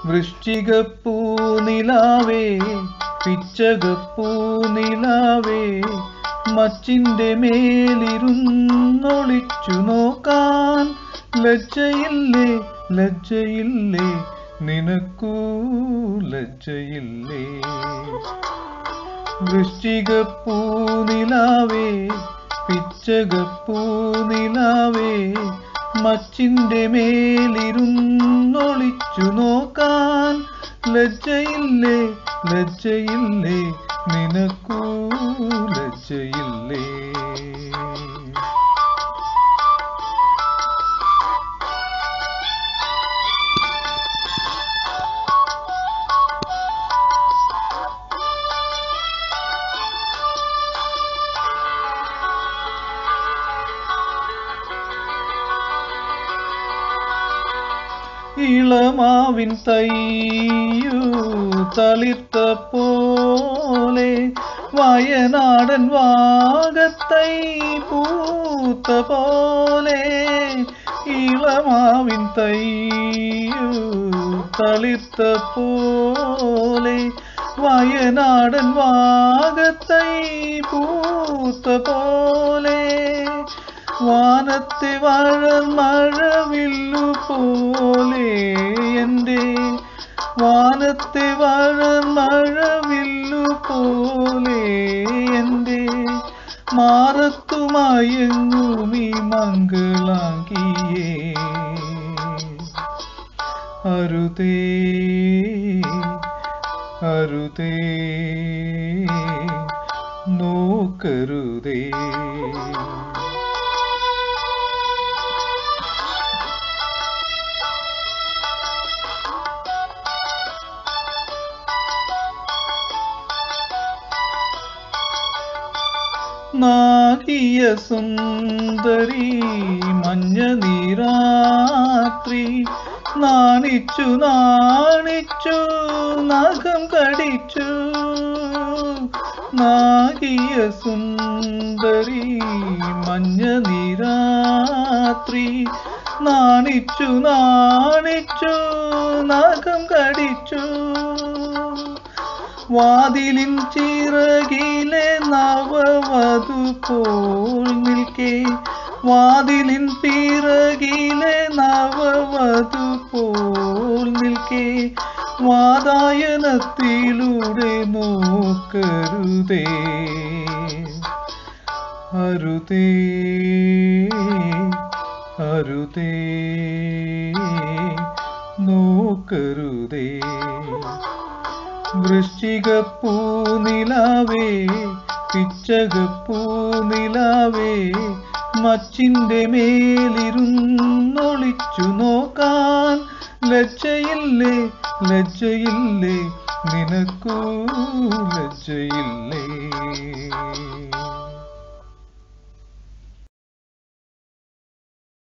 വൃശ്ചികപ്പൂ നിലാവേ പിച്ചകപ്പൂ നിലാവേ മച്ചിന്റെ മേലിരുന്നൊളിച്ചു നോക്കാൻ ലജ്ജയില്ലേ ലജ്ജയില്ലേ നിനക്കൂ ലജ്ജയില്ലേ വൃശ്ചികപ്പൂ നിലാവേ പിച്ചകപ്പൂ നിലാവേ മച്ചിന്റെ മേലിരുന്നൊളിച്ചു നോക്കാൻ ലജ്ജയില്ലേ ലജ്ജയില്ലേ നിനക്കൂ ലജ്ജയില്ലേ ഇളമാവിൻ തയ്യു തളിർത്ത പോലെ വയനാടൻ വാഗത്തൈ പൂത്ത പോലെ ഇളമാവിൻ തയ്യു തളിർത്ത പോലെ വയനാടൻ വാഗത്തൈ പൂത്ത പോലെ വാനത്തെ വാഴ മഴവില്ലു പോലെ എൻ്റെ വാനത്തെ വാഴ മഴവില്ലു പോലെ എൻ്റെ മാറത്തുമയങ്ങുമീ മംഗളാങ്കിയേ അരുതേ അരുതേ നോക്കരുതേ നാഗിയ സുന്ദരി മഞ്ഞ നീരാത്രി നാണിച്ചു നാണിച്ചു നഖം കടിച്ചു നാഗിയ സുന്ദരി മഞ്ഞ നീരാത്രി നാണിച്ചു നാണിച്ചു നഖം കടിച്ചു വാതിലിൻ ചിറകിലെ നവവധു പോൽ നിൽക്കെ വാതിലിൻ പിറകിലെ നവവധു പോൽ നിൽക്കെ വാതായനത്തിലൂടെ നോക്കരുതേ അരുതേ അരുതേ നോക്കരുതേ വൃശ്ചികപ്പൂ നിലാവേ പിച്ചകപ്പൂ നിലാവേ മച്ചിന്റെ മേലിരുന്നൊളിച്ചു നോക്കാൻ ലജ്ജയില്ലേ ലജ്ജയില്ലേ നിനക്കൂ ലജ്ജയില്ലേ